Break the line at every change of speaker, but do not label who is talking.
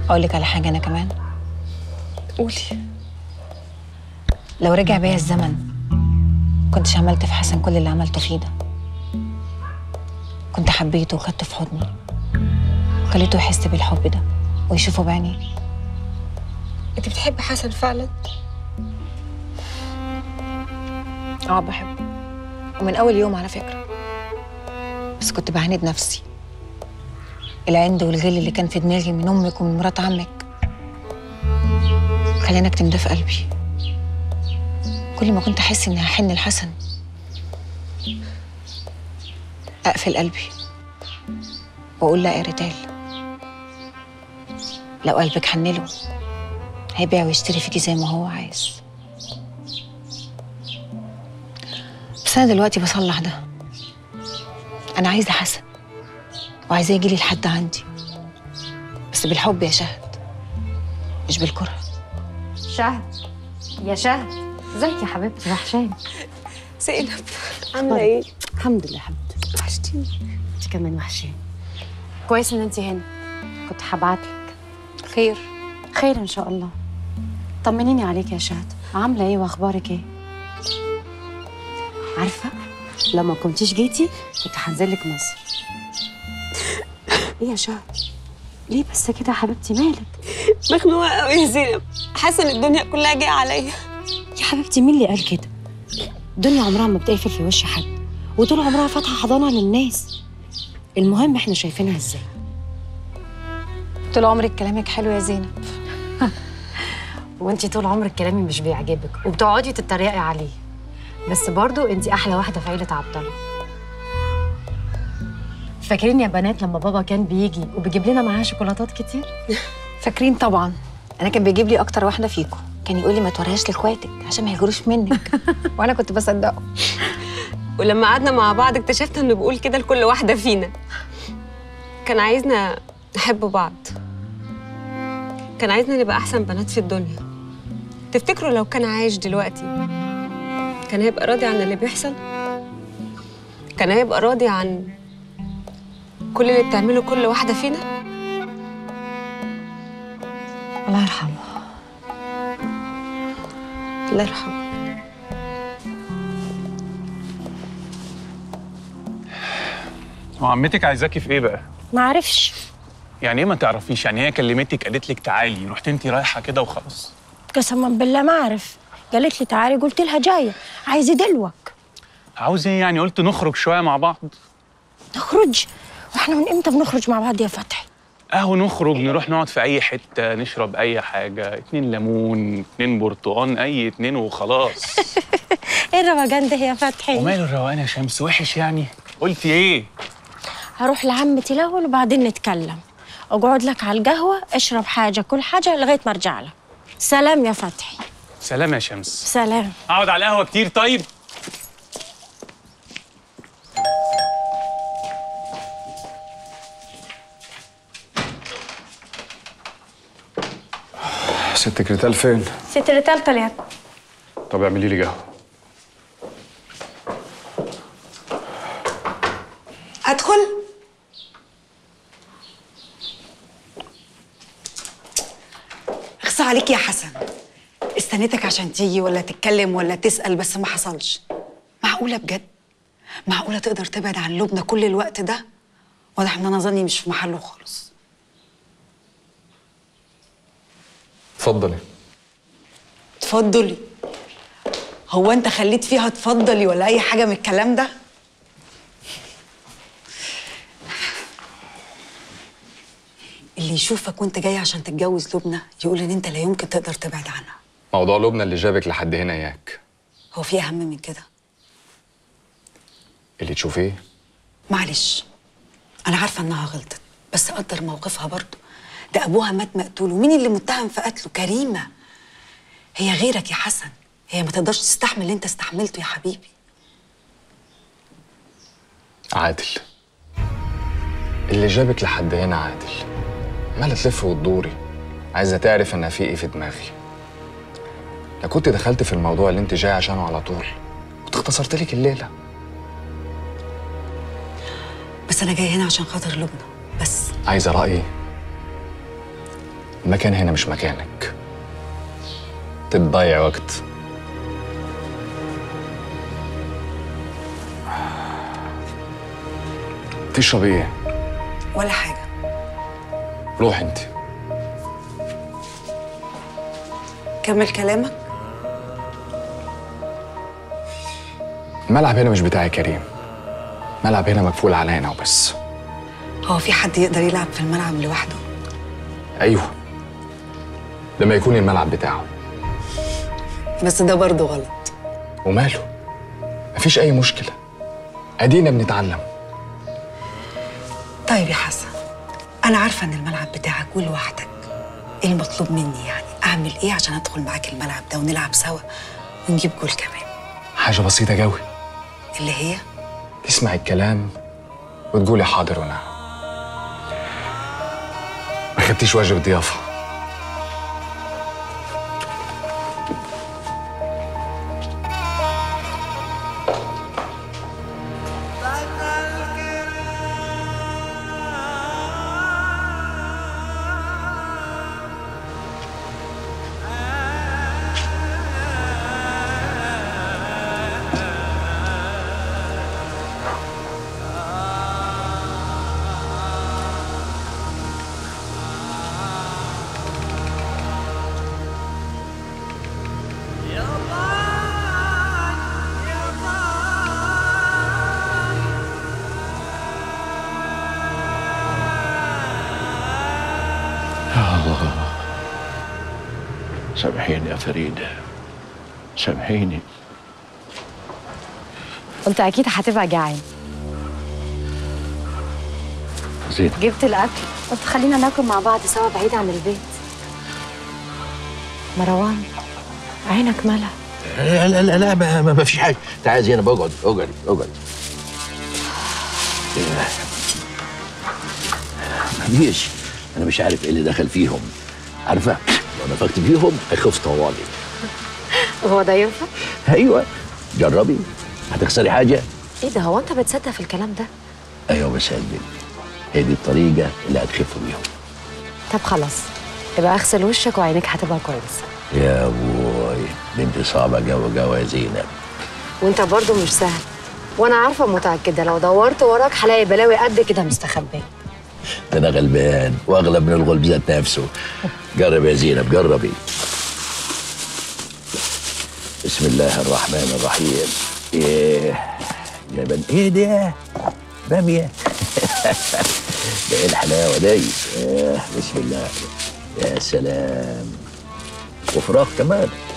اقول لك على حاجه انا كمان
قولي
لو رجع بيا الزمن كنتش عملت في حسن كل اللي عملته فيه ده كنت حبيته وخدته في حضني خليته يحس بالحب ده ويشوفه بعينيه
انت بتحبي حسن فعلا
اه بحبه ومن اول يوم على فكره بس كنت بعاند نفسي العند والغل اللي كان في دماغي من امك ومن مرات عمك خلاني اكتم ده في قلبي كل ما كنت احس اني هحن لحسن اقفل قلبي واقول لا يا ريتال لو قلبك حنله هيبيع ويشتري فيكي زي ما هو عايز بس انا دلوقتي بصلح ده انا عايزه حسن وعايزاه يجيلي لحد عندي بس بالحب يا شهد مش بالكره
شهد يا شهد ازيك يا حبيبتي وحشاني
زينب عامله ايه
الحمد لله حبيبتي
وحشتيني
انت كمان وحشاني كويس ان انت هنا كنت هبعتلك
خير
خير ان شاء الله طمنيني عليك يا شهد عامله ايه واخبارك ايه عارفه لما كنتيش جيتي كنت هنزل لك مصر ايه يا شهد ليه بس كده يا حبيبتي مالك
مخنوقه قوي يا زينب حاسه ان الدنيا كلها جايه عليا
يا حبيبتي مين اللي قال كده الدنيا عمرها ما بتقفل في وش حد وطول عمرها فاتحه حضانه للناس المهم احنا شايفينها ازاي
طول عمرك كلامك حلو يا زينب
وانتي طول عمرك كلامي مش بيعجبك وبتقعدي تتريقي عليه بس برضو انتي احلى واحده في عيله عبد الله فاكرين يا بنات لما بابا كان بيجي وبيجيب لنا معاه شوكولاتات كتير
فاكرين طبعا انا كان بيجيب لي اكتر واحده فيكم كان يقول لي ما توريهاش لاخواتك عشان ما يجروش منك وانا كنت بصدقه
ولما قعدنا مع بعض اكتشفت انه بيقول كده لكل واحده فينا كان عايزنا نحب بعض كان عايزنا نبقى احسن بنات في الدنيا تفتكروا لو كان عايش دلوقتي كان هيبقى راضي عن اللي بيحصل كان هيبقى راضي عن كل اللي بتعمله كل واحده فينا
الله يرحمه
الله يرحمه
وعمتك عايزاكي في ايه بقى؟
ما عرفش
يعني ايه ما تعرفيش؟ يعني هي كلمتك قالت لك تعالي رحت انت رايحه كده وخلاص
قسما بالله ما اعرف قالت لي تعالي قلت لها جايه عايزه دلوك
عاوز ايه يعني قلت نخرج شويه مع بعض
نخرج واحنا من امتى بنخرج مع بعض يا فتحي
اهو نخرج نروح نقعد في اي حته نشرب اي حاجه اتنين ليمون اتنين برتقان اي اتنين وخلاص
ايه الروجان ده يا فتحي
وماله الروقان يا شمس وحش يعني قلتي ايه
هروح لعمتي الاول وبعدين نتكلم اقعد لك على القهوه اشرب حاجه كل حاجه لغايه ما ارجع لك سلام يا فتحي
سلام يا شمس
سلام
اقعد على القهوه كتير طيب
ست كريتال فين؟
ست ريتال طلعت
طب اعملي لي قهوه
ادخل اخصى عليك يا حسن استنيتك عشان تيجي ولا تتكلم ولا تسأل بس ما حصلش معقولة بجد معقولة تقدر تبعد عن لبنى كل الوقت ده واضح ان انا ظني مش في محله خالص
اتفضلي
اتفضلي هو انت خليت فيها اتفضلي ولا اي حاجة من الكلام ده اللي يشوفك وانت جاي عشان تتجوز لبنى يقول ان انت لا يمكن تقدر تبعد عنها
موضوع لبنى اللي جابك لحد هنا اياك
هو في اهم من كده
اللي تشوفيه
معلش انا عارفه انها غلطت بس قدر موقفها برضه ده ابوها مات مقتول ومين اللي متهم في قتله كريمه هي غيرك يا حسن هي ما تقدرش تستحمل اللي انت استحملته يا حبيبي
عادل اللي جابك لحد هنا عادل عمالة تلف وتدوري عايزة تعرف إن في إيه في دماغي لا كنت دخلت في الموضوع اللي أنت جاي عشانه على طول كنت اختصرت لك الليلة
بس انا جايه هنا عشان خاطر لبنى بس
عايزة رأيي المكان هنا مش مكانك تضيع وقت تشرب ايه؟
ولا حاجه
روح انت
كمل كلامك
الملعب هنا مش بتاعي يا كريم الملعب هنا مقفول علينا وبس
هو في حد يقدر يلعب في الملعب لوحده
ايوه لما يكون الملعب بتاعه
بس ده برضه غلط
وماله مفيش اي مشكله ادينا بنتعلم
طيب يا حسن انا عارفه ان الملعب بتاعك ولوحدك ايه المطلوب مني يعني اعمل ايه عشان ادخل معاك الملعب ده ونلعب سوا ونجيب جول كمان
حاجه بسيطه قوي
اللي هي
تسمع الكلام وتقولي حاضر ونعم ما خدتيش واجب ضيافه
سامحيني يا فريدة سامحيني
قلت اكيد هتبقى جعان
زين
جبت الاكل قلت خلينا ناكل مع بعض سوا بعيد عن البيت مروان عينك مالها
لا لا لا, لا ما, ما, ما فيش حاجة تعالي زينب اقعد اقعد اقعد مفيش انا مش عارف ايه اللي دخل فيهم عارفة لو نفخت فيهم هيخف طوالي
هو ده ينفع؟
ايوه جربي هتخسري حاجة
ايه ده هو انت بتصدق في الكلام ده؟
ايوه بس يا قلبي هي دي الطريقة اللي هتخف بيهم
طب خلاص يبقى اغسل وشك وعينك هتبقى كويسه
يا بوي بنتي صعبة جوا جوا يا زينب
وانت برضو مش سهل وانا عارفه متاكده لو دورت وراك هلاقي بلاوي قد كده مستخبيه
ده انا غلبان واغلب من الغلب ذات نفسه جرب يا زينب جربي بسم الله الرحمن الرحيم ايه لبن ايه ده باميه ده ايه الحلاوه دي إيه بسم الله يا سلام وفراخ كمان